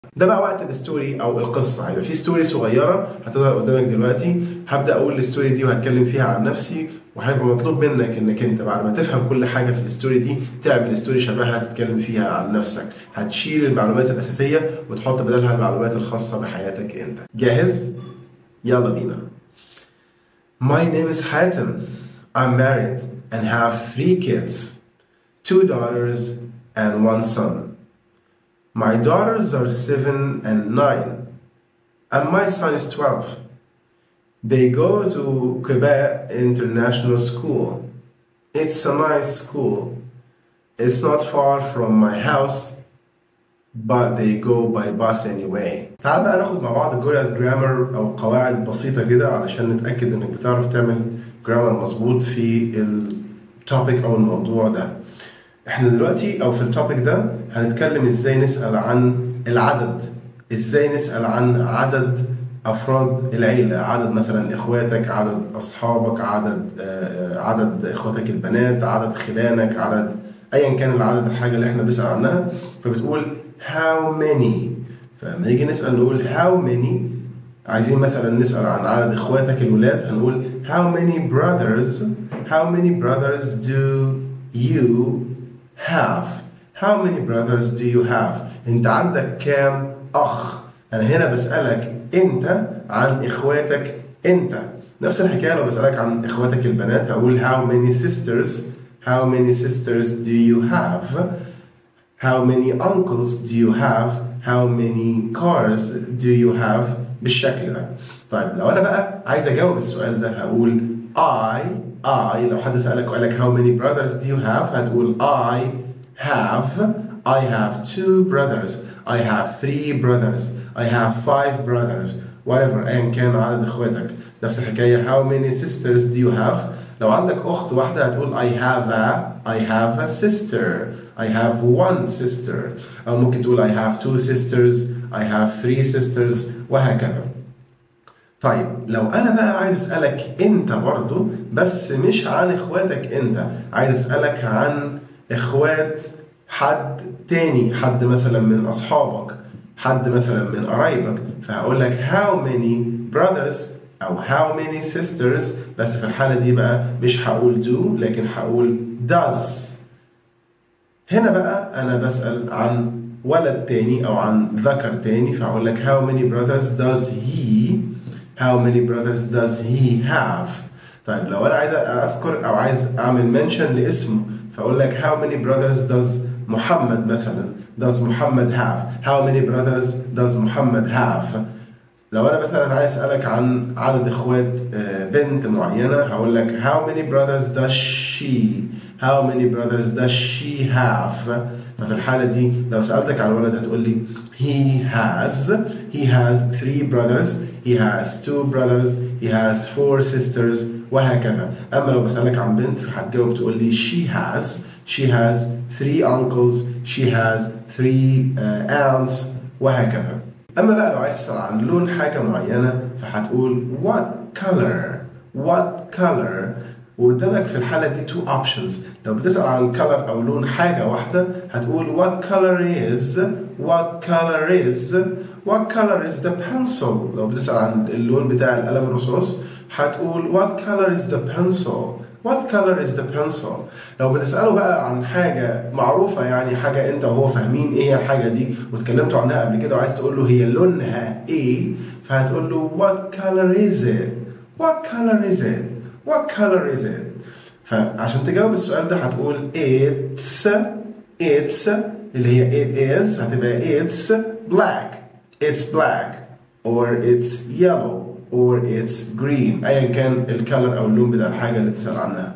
ده بقى وقت الستوري او القصه هيبقى في ستوري صغيره هتظهر قدامك دلوقتي هبدا اقول الستوري دي وهتكلم فيها عن نفسي وهيبقى مطلوب منك انك انت بعد ما تفهم كل حاجه في الستوري دي تعمل ستوري شبهها تتكلم فيها عن نفسك هتشيل المعلومات الاساسيه وتحط بدلها المعلومات الخاصه بحياتك انت جاهز يلا بينا My name is Hatem. I'm married and have three kids, two daughters and one son. My daughters are seven and nine, and my son is 12. They go to Quebec International School. It's a nice school. It's not far from my house, but they go by bus anyway. تعال بقى ناخد مع بعض جرعة جرامر أو قواعد بسيطة كده علشان نتأكد إنك بتعرف تعمل جرامر مظبوط في التوبيك أو الموضوع ده. احنا دلوقتي او في التوبيك ده هنتكلم ازاي نسأل عن العدد ازاي نسأل عن عدد افراد العيلة عدد مثلا اخواتك عدد اصحابك عدد آه، عدد اخواتك البنات عدد خلانك عدد ايا كان العدد الحاجة اللي احنا بنسأل عنها فبتقول how many فلما نيجي نسأل نقول how many عايزين مثلا نسأل عن عدد اخواتك الولاد هنقول how many brothers how many brothers do you have how many brothers do you have انت عندك كام اخ انا هنا بسألك انت عن اخواتك انت نفس الحكاية لو بسألك عن اخواتك البنات هقول how many sisters how many sisters do you have how many uncles do you have how many cars do you have بالشكل ده طيب لو انا بقى عايز اجاوب السؤال ده هقول I I لو حد سألك وقال لك how many brothers do you have هتقول I have I have two brothers I have three brothers I have five brothers whatever ايا كان عدد اخواتك نفس الحكاية how many sisters do you have لو عندك اخت واحدة هتقول I have a I have a sister I have one sister او ممكن تقول I have two sisters I have three sisters وهكذا طيب لو انا بقى عايز اسالك انت برضو بس مش عن اخواتك انت عايز اسالك عن اخوات حد تاني حد مثلا من اصحابك حد مثلا من قرايبك فهقول لك how many brothers او how many sisters بس في الحاله دي بقى مش هقول do لكن هقول does هنا بقى انا بسال عن ولد تاني او عن ذكر تاني فهقول لك how many brothers does he how many brothers does he have طيب لو انا عايز اذكر او عايز اعمل منشن لاسمه فاقول لك how many brothers does محمد مثلا does محمد have how many brothers does محمد have لو انا مثلا عايز اسالك عن عدد اخوات آه، بنت معينه هقول لك how many brothers does she how many brothers does she have ففي الحاله دي لو سالتك عن ولد هتقول لي he has he has three brothers he has two brothers he has four sisters وهكذا اما لو بسالك عن بنت فهتجاوب تقول لي she has she has three uncles she has three uh, aunts وهكذا اما بقى لو عايز تسال عن لون حاجه معينه فهتقول what color what color وقدامك في الحالة دي two options لو بتسأل عن color أو لون حاجة واحدة هتقول what color is what color is what color is the pencil لو بتسأل عن اللون بتاع القلم الرصاص هتقول what color is the pencil what color is the pencil لو بتسأله بقى عن حاجة معروفة يعني حاجة انت وهو فاهمين ايه هي الحاجة دي واتكلمتوا عنها قبل كده وعايز تقول له هي لونها ايه فهتقول له what color is it what color is it what color is it فعشان تجاوب السؤال ده هتقول it's it's اللي هي it is هتبقى it's black it's black or it's yellow or it's green ايا كان الكالر او اللون بتاع الحاجه اللي بتسال عنها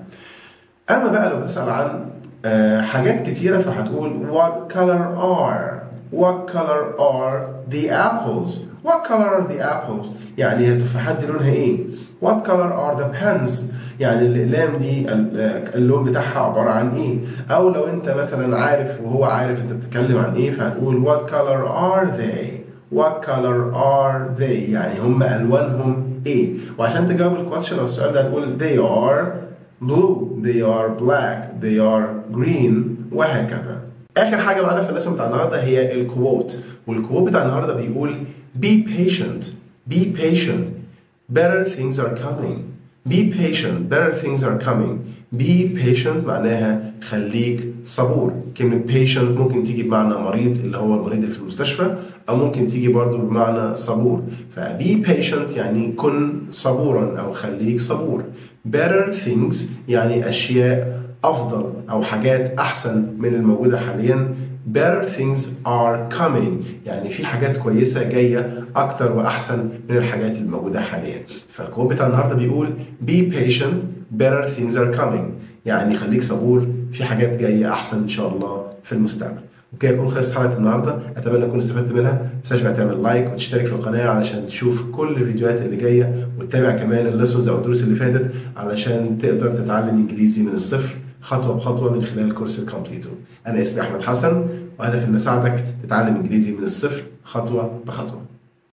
اما بقى لو بتسال عن آه، حاجات كتيره فهتقول what color are what color are the apples what color are the apples يعني التفاحات دي لونها ايه what color are the pens يعني الاقلام دي ال- اللون بتاعها عباره عن ايه او لو انت مثلا عارف وهو عارف انت بتتكلم عن ايه فهتقول what color are they what color are they يعني هم الوانهم ايه وعشان تجاوب الكويستشن او السؤال ده هتقول they are blue they are black they are green وهكذا اخر حاجه معانا في الليسون بتاع النهارده هي الكووت والكووت بتاع النهارده بيقول be patient be patient better things are coming be patient better things are coming be patient معناها خليك صبور كلمة patient ممكن تيجي بمعنى مريض اللي هو المريض اللي في المستشفى أو ممكن تيجي برضو بمعنى صبور ف be patient يعني كن صبورا أو خليك صبور better things يعني أشياء أفضل أو حاجات أحسن من الموجودة حاليا better things are coming يعني في حاجات كويسة جاية أكتر وأحسن من الحاجات الموجودة حاليا فالكود بتاع النهاردة بيقول be patient better things are coming يعني خليك صبور في حاجات جاية أحسن إن شاء الله في المستقبل وكده يكون خلص حلقة النهاردة أتمنى تكون استفدت منها ما تنساش بقى تعمل لايك وتشترك في القناة علشان تشوف كل الفيديوهات اللي جاية وتتابع كمان الليسونز أو الدروس اللي فاتت علشان تقدر تتعلم إنجليزي من الصفر خطوة بخطوة من خلال كورس الكومبليتو أنا اسمي أحمد حسن وهدفي إن أساعدك تتعلم إنجليزي من الصفر خطوة بخطوة